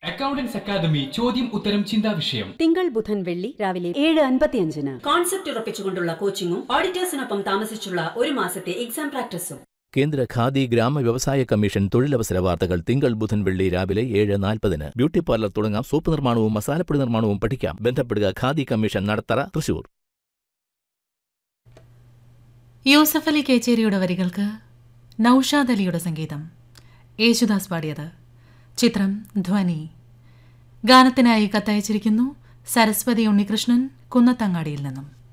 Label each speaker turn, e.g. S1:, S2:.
S1: accountants academy ചോദ്യം ഉത്തരം ചിന്താ വിഷയം
S2: തിങ്കൾ ബുധൻ വെള്ളി രാവിലെ ഏഴ് അൻപത്തിയഞ്ചിന്
S3: കോൺസെപ്റ്റ് ഉറപ്പിച്ചുകൊണ്ടുള്ള കോച്ചിങ്ങും ഓഡിറ്റേഴ്സിനൊപ്പം താമസിച്ചുള്ള ഒരു മാസത്തെ എക്സാം പ്രാക്ടീസും
S4: കേന്ദ്ര ഖാദി ഗ്രാമ വ്യവസായ കമ്മീഷൻ തൊഴിലവസര വാർത്തകൾ തിങ്കൾ ബുധൻ വെള്ളി രാവിലെ ഏഴ് നാൽപ്പതിന് ബ്യൂട്ടി പാർലർ തുടങ്ങാം സോപ്പ് നിർമ്മാണവും മസാലപ്പൊടി നിർമ്മാണവും പഠിക്കാം ബന്ധപ്പെടുക ഖാദി കമ്മീഷൻ നടത്തറ തൃശൂർ
S5: യൂസഫ് അലി കേച്ചേരിയുടെ വരികൾക്ക് നൌഷാദ് അലിയുടെ സംഗീതം യേശുദാസ് പാടിയത് ചിത്രം ധ്വനി ഗാനത്തിനായി കത്തയച്ചിരിക്കുന്നു സരസ്വതി ഉണ്ണികൃഷ്ണൻ കുന്നത്തങ്ങാടിയിൽ നിന്നും